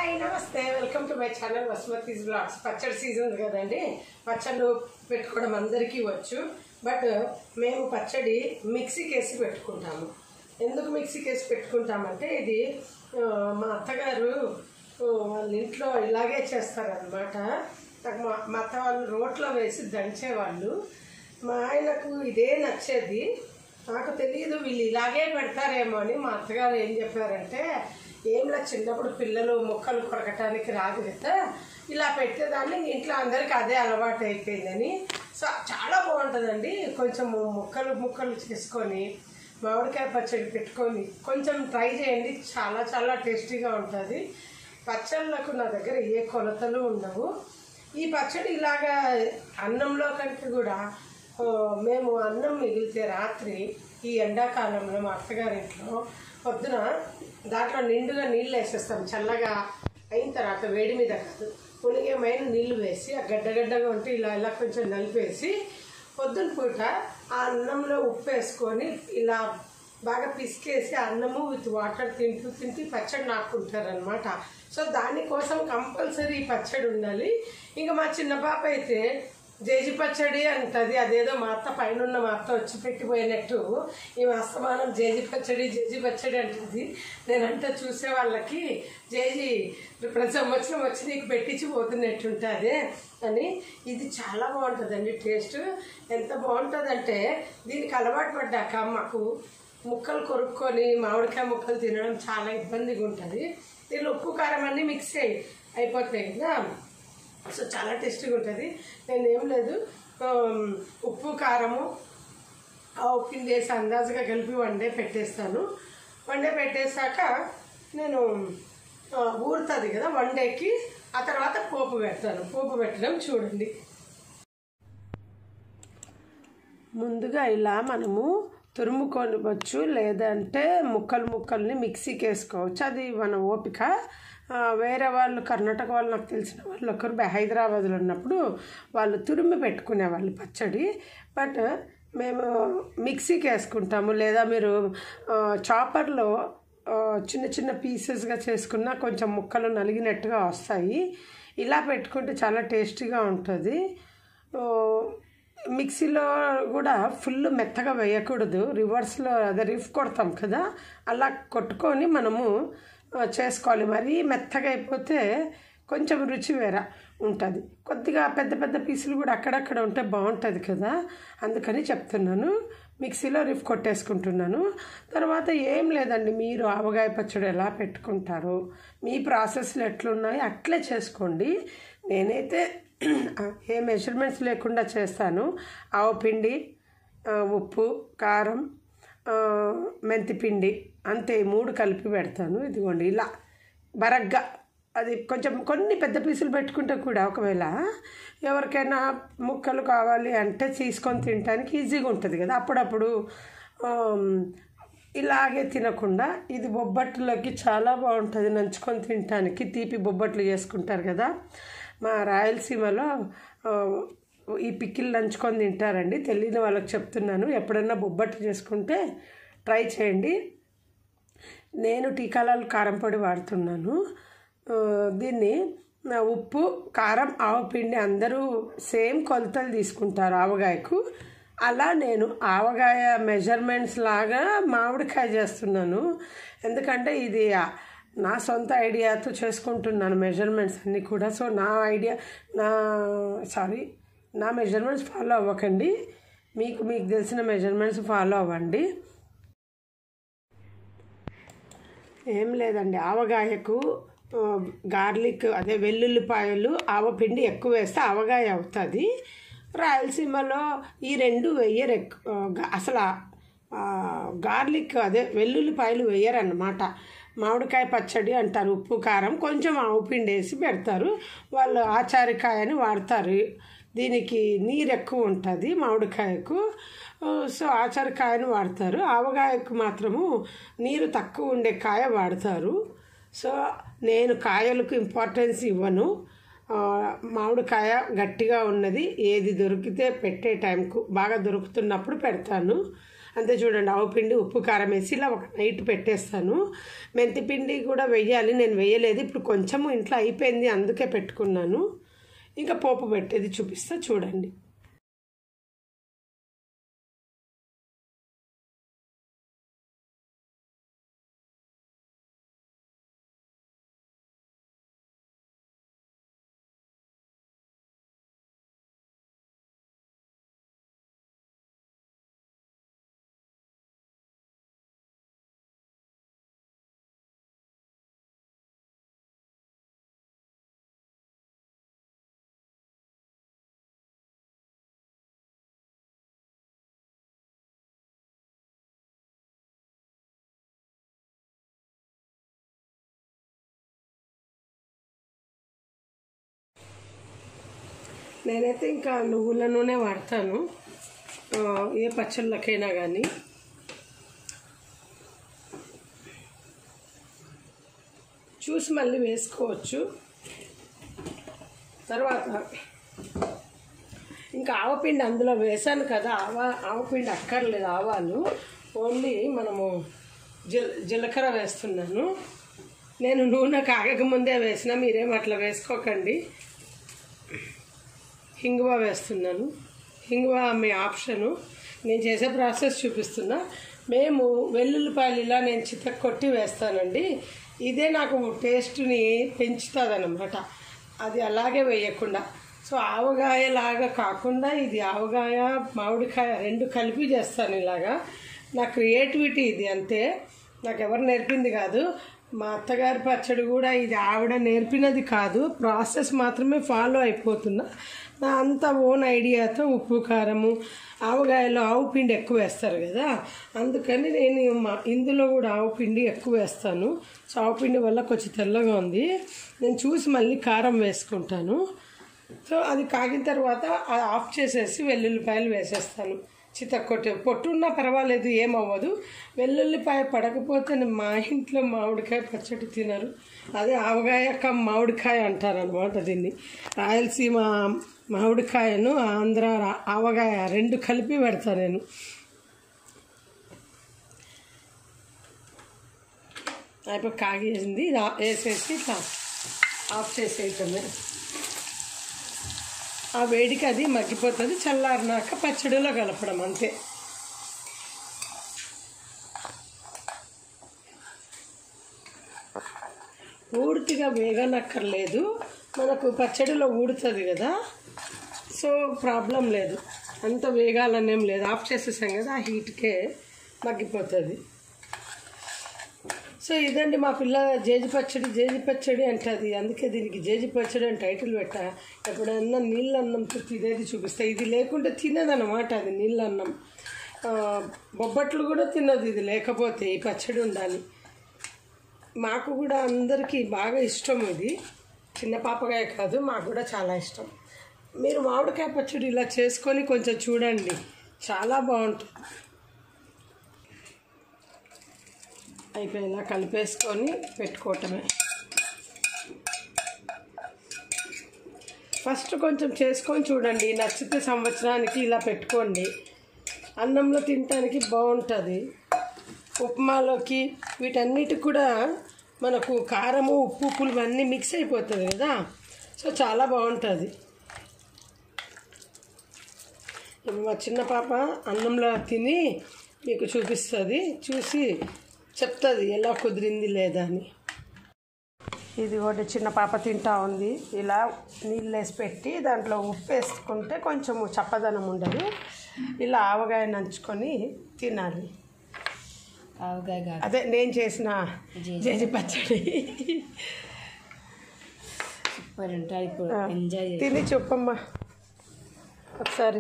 hi నమస్తే welcome to my channel Vasumathi's blogs పచ్చడి season కదండి పచ్చళ్ళు పెట్టుకోవడం అందరికీ వచ్చు బట్ మేము పచ్చడి మిక్సీకి వేసి పెట్టుకుంటాము ఎందుకు మిక్సీకి వేసి పెట్టుకుంటామంటే ఇది ఆ, మా అత్తగారు ఆ, వాళ్ళ ఇంట్లో ఇలాగే చేస్తారనమాట నాకు మా మా అత్త వాళ్ళు రోట్లో వేసి దంచేవాళ్ళు మా ఆయనకు ఇదే నచ్చేది నాకు తెలియదు వీళ్ళు ఇలాగే పెడతారేమో అని మా అత్తగారు ఏం చెప్పారంటే ఏంలా చిన్నప్పుడు పిల్లలు మొక్కలు కొరకటానికి రాదు కదా ఇలా పెట్టేదాన్ని ఇంట్లో అందరికి అదే అలవాటు అయిపోయిందని సో చాలా బాగుంటుందండి కొంచెం ముక్కలు ముక్కలు చేసుకొని మామిడికాయ పచ్చడి పెట్టుకొని కొంచెం ట్రై చేయండి చాలా చాలా టేస్టీగా ఉంటుంది పచ్చళ్ళకు నా దగ్గర ఏ కొలతలు ఉండవు ఈ పచ్చడి ఇలాగా అన్నంలో కంటే కూడా ఆ, మేము అన్నం మిగిలితే రాత్రి ఈ ఎండాకాలంలో మా అత్తగారింట్లో పొద్దున దాంట్లో నిండుగా నీళ్ళు వేసేస్తాం చల్లగా అయిన తర్వాత వేడి మీద కాదు పులిగేమైన నీళ్ళు వేసి ఆ గడ్డగడ్డగా ఉంటే ఇలా ఇలా కొంచెం నలిపేసి పొద్దున పూట ఆ అన్నంలో ఉప్పు వేసుకొని ఇలా బాగా పిసికేసి అన్నము విత్ వాటర్ తింటూ తింటూ పచ్చడి నాకుంటారనమాట సో దానికోసం కంపల్సరీ పచ్చడి ఉండాలి ఇంకా మా చిన్న పాప అయితే జేజి పచ్చడి అంటది అదేదో మా అత్త పైన ఉన్న మా అత్త వచ్చి పెట్టిపోయినట్టు ఈ అస్తమానం జేజి పచ్చడి జేజి పచ్చడి అంటుంది నేనంటే చూసే వాళ్ళకి జేజి ప్రతి సంవత్సరం వచ్చి నీకు పెట్టించి పోతున్నట్టుంటుంది అని ఇది చాలా బాగుంటుందండి టేస్ట్ ఎంత బాగుంటుందంటే దీనికి అలవాటు పడ్డాక మాకు ముక్కలు కొరుక్కొని మామిడికాయ ముక్కలు తినడం చాలా ఇబ్బందిగా ఉంటుంది దీనిలో ఉప్పు కారం అన్నీ మిక్స్ అయి అయిపోతాయి కదా సో చాలా టేస్టీగా ఉంటుంది నేను ఏం లేదు ఆమ్, ఉప్పు కారము ఆ పిండి వేసి అందాజుగా కలిపి వండే పెట్టేస్తాను వండే పెట్టేశాక నేను ఆ, ఊరుతుంది కదా వండేకి ఆ తర్వాత పోపు పెడతాను పోపు పెట్టడం చూడండి ముందుగా ఇలా మనము తురుముకొనవచ్చు లేదంటే ముక్కలు ముక్కల్ని మిక్సీకి వేసుకోవచ్చు అది మన ఓపిక ఆ, వేరే వాళ్ళు కర్ణాటక వాళ్ళు నాకు తెలిసిన వాళ్ళు ఒకరు బె- హైదరాబాద్లో ఉన్నప్పుడు వాళ్ళు తురిమి పెట్టుకునే వాళ్ళు పచ్చడి బట్ మేము మిక్సీకి వేసుకుంటాము లేదా మీరు ఆ, చాపర్లో ఆ, చిన్న చిన్న పీసెస్గా చేసుకున్న కొంచెం ముక్కలు నలిగినట్టుగా వస్తాయి ఇలా పెట్టుకుంటే చాలా టేస్టీగా ఉంటుంది ఆ, మిక్సీలో కూడా ఫుల్ మెత్తగా వేయకూడదు రివర్స్లో అదే రిఫ్ కొడతాం కదా అలా కొట్టుకొని మనము ఆ, చేసుకోవాలి మరీ మెత్తగా అయిపోతే కొంచెం రుచి వేర ఉంటుంది కొద్దిగా పెద్ద పెద్ద పీసులు కూడా అక్కడక్కడ ఉంటే బాగుంటుంది కదా అందుకని చెప్తున్నాను మిక్సీలో రిఫ్ కొట్టేసుకుంటున్నాను తర్వాత ఏం లేదండి మీరు ఆవగాయ పచ్చడి ఎలా పెట్టుకుంటారో మీ ప్రాసెస్లు ఎట్లున్నాయో అట్లే చేసుకోండి నేనైతే ఏ మెజర్మెంట్స్ లేకుండా చేస్తాను ఆవు పిండి ఆ, ఉప్పు కారం ఆ, మెంతిపిండి అంతే ఈ మూడు కలిపి పెడతాను ఇదిగోండి ఇలా బరగ్గా అది కొంచెం కొన్ని పెద్ద పీసులు పెట్టుకుంటే కూడా ఒకవేళ ఎవరికైనా ముక్కలు కావాలి అంటే తీసుకొని తినడానికి ఈజీగా ఉంటుంది కదా అప్పుడప్పుడు ఆమ్, ఇలాగే తినకుండా ఇది బొబ్బట్లకి చాలా బాగుంటుంది నంచుకొని తినడానికి తీపి బొబ్బట్లు చేసుకుంటారు కదా మా రాయలసీమలో ఆ, ఈ పిక్కిలు నంచుకొని తింటారండి తెలియని వాళ్ళకి చెప్తున్నాను ఎప్పుడన్నా బొబ్బట్లు చేసుకుంటే ట్రై చేయండి నేను టీకాలాలు కారం పొడి వాడుతున్నాను ఆ, దీన్ని ఆ, ఉప్పు కారం ఆవపిండి అందరూ సేమ్ కొలతలు తీసుకుంటారు ఆవగాయకు అలా నేను ఆవగాయ మెజర్మెంట్స్ లాగా మామిడికాయ చేస్తున్నాను ఎందుకంటే ఇది ఆ, నా సొంత ఐడియాతో చేసుకుంటున్నాను మెజర్మెంట్స్ అన్నీ కూడా సో నా ఐడియా నా సారీ నా మెజర్మెంట్స్ ఫాలో అవ్వకండి మీకు మీకు తెలిసిన మెజర్మెంట్స్ ఫాలో అవ్వండి ఏం లేదండి ఆవగాయకు ఆ, గార్లిక్ అదే వెల్లుల్లిపాయలు ఆవపిండి ఎక్కువ వేస్తే ఆవగాయ అవుతుంది రాయలసీమలో ఈ రెండు వెయ్యరు ఎక్కు- ఆ, గా- అసలు ఆ, గార్లిక్ అదే వెల్లుల్లిపాయలు వేయరన్నమాట మామిడికాయ పచ్చడి అంటారు ఉప్పు కారం కొంచెం ఆవు పిండి వేసి పెడతారు వాళ్ళు ఆచారికాయని వాడతారు దీనికి నీరు ఎక్కువ ఉంటుంది మామిడికాయకు ఆ, సో ఆచారకాయను వాడతారు ఆవగాయకు మాత్రము నీరు తక్కువ ఉండే కాయ వాడతారు సో నేను కాయలకు ఇంపార్టెన్స్ ఇవ్వను ఆ, మామిడికాయ గట్టిగా ఉన్నది ఏది దొరికితే పెట్టే టైంకు బాగా దొరుకుతున్నప్పుడు పెడతాను అంతే చూడండి ఆవు పిండి ఉప్పు కారం వేసి ఇలా ఒక నైట్ పెట్టేస్తాను మెంతి పిండి కూడా వెయ్యాలి నేను వేయలేదు ఇప్పుడు కొంచెము ఇంట్లో అయిపోయింది అందుకే పెట్టుకున్నాను ఇంకా పోపు పెట్టేది చూపిస్తా చూడండి నేనైతే ఇంకా నువ్వుల నూనె వాడతాను ఆ, ఏ పచ్చళ్ళకైనా కానీ చూసి మళ్ళీ వేసుకోవచ్చు తర్వాత ఇంకా ఆవపిండి అందులో వేసాను కదా ఆవ ఆవపిండి అక్కర్లేదు ఆవాలు ఓన్లీ మనము జీల జీలకర్ర వేస్తున్నాను నేను నూనె కాగక ముందే వేసిన మీరేం అట్లా వేసుకోకండి హింగువా వేస్తున్నాను హింగువా మీ ఆప్షను నేను చేసే ప్రాసెస్ చూపిస్తున్నా మేము వెల్లుల్లిపాయలు ఇలా నేను చితక కొట్టి వేస్తానండి ఇదే నాకు టేస్ట్ని పెంచుతుంది అనమాట అది అలాగే వేయకుండా సో ఆవగాయ లాగా కాకుండా ఇది ఆవగాయ మామిడికాయ రెండు కలిపి చేస్తాను ఇలాగా నా క్రియేటివిటీ ఇది అంతే నాకు ఎవరు నేర్పింది కాదు మా అత్తగారి పచ్చడి కూడా ఇది ఆవిడ నేర్పినది కాదు ప్రాసెస్ మాత్రమే ఫాలో అయిపోతున్నా నా అంత ఓన్ ఐడియాతో ఉప్పు కారము ఆవగాయలో ఆవు పిండి ఎక్కువ వేస్తారు కదా అందుకని నేను మా ఇందులో కూడా ఆవు పిండి ఎక్కువ వేస్తాను సో ఆవు పిండి వల్ల కొంచెం తెల్లగా ఉంది నేను చూసి మళ్ళీ కారం వేసుకుంటాను సో అది కాగిన తర్వాత అది ఆఫ్ చేసేసి వెల్లుల్లిపాయలు వేసేస్తాను చితక్కొట్టే పొట్టు ఉన్నా పర్వాలేదు ఏమవ్వదు వెల్లుల్లిపాయ పడకపోతే మా ఇంట్లో మామిడికాయ పచ్చడి తినరు అదే ఆవగాయ కమ్ మామిడికాయ అంటారు అనమాట దీన్ని రాయలసీమ మామిడికాయను ఆంధ్ర రా- ఆవగాయ రెండు కలిపి పెడతాను నేను అయిపోయి కాగేసింది ఇది ఆ- వేసేసి ఇట్లా ఆఫ్ చేసేయటమే ఆ వేడికి అది మగ్గిపోతుంది చల్లారినాక పచ్చడిలో కలపడం అంతే పూర్తిగా వేగనక్కర్లేదు మనకు పచ్చడిలో ఊడుతుంది కదా సో ప్రాబ్లం లేదు అంత వేగాలనేం లేదు ఆఫ్ చేసేసాం కదా ఆ హీట్కే మగ్గిపోతుంది సో ఇదండి మా పిల్ల జేజి పచ్చడి జేజి పచ్చడి అంటది అందుకే దీనికి జేజి పచ్చడి అని టైటిల్ పెట్టా ఎప్పుడన్నా నీళ్ళ అన్నంతో తినేది చూపిస్తా ఇది లేకుంటే తినదన్నమాట అది నీళ్ళ అన్నం ఆ, బొబ్బట్లు కూడా తినదు ఇది లేకపోతే ఈ పచ్చడి ఉండాలి మాకు కూడా అందరికీ బాగా ఇష్టం ఇది చిన్న పాపగాయ కాదు మాకు కూడా చాలా ఇష్టం మీరు మామిడికాయ పచ్చడి ఇలా చేసుకొని కొంచెం చూడండి చాలా బాగుంటుంది అయిపోయేలా కలిపేసుకొని పెట్టుకోవటమే ఫస్ట్ కొంచెం చేసుకొని చూడండి నచ్చితే సంవత్సరానికి ఇలా పెట్టుకోండి అన్నంలో తినటానికి బాగుంటుంది ఉప్మాలోకి వీటన్నిటికి కూడా మనకు కారము ఉప్పు పులుపు అన్నీ మిక్స్ అయిపోతుంది కదా సో చాలా బాగుంటుంది ఇప్పుడు మా చిన్న పాప అన్నంలో తిని మీకు చూపిస్తుంది చూసి చెప్తుంది ఎలా కుదిరింది లేదా అని ఇది ఒకటి చిన్న పాప తింటా ఉంది ఇలా నీళ్ళు వేసి పెట్టి దాంట్లో ఉప్పు వేసుకుంటే కొంచెం చప్పదనం ఉండదు ఇలా ఆవగాయ నంచుకొని తినాలి ఆవకాయ కాదు అదే నేను చేసిన జేజి పచ్చడి సూపర్ ఉంటుంది ఇప్పుడు ఆ, ఎంజాయ్ చేసి తిని చెప్పమ్మా ఒకసారి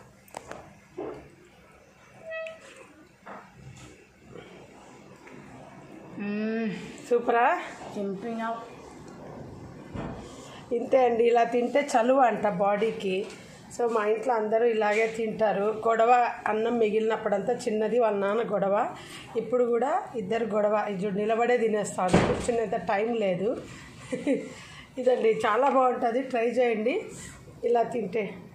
సూపరా చింపిన ఇంతే అండి ఇలా తింటే చలువ అంట బాడీకి సో మా ఇంట్లో అందరూ ఇలాగే తింటారు గొడవ అన్నం మిగిలినప్పుడంతా చిన్నది వాళ్ళ నాన్న గొడవ ఇప్పుడు కూడా ఇద్దరు గొడవ ఇది నిలబడే తినేస్తాను కూర్చునేంత టైం లేదు ఇదండి చాలా బాగుంటుంది ట్రై చేయండి ఇలా తింటే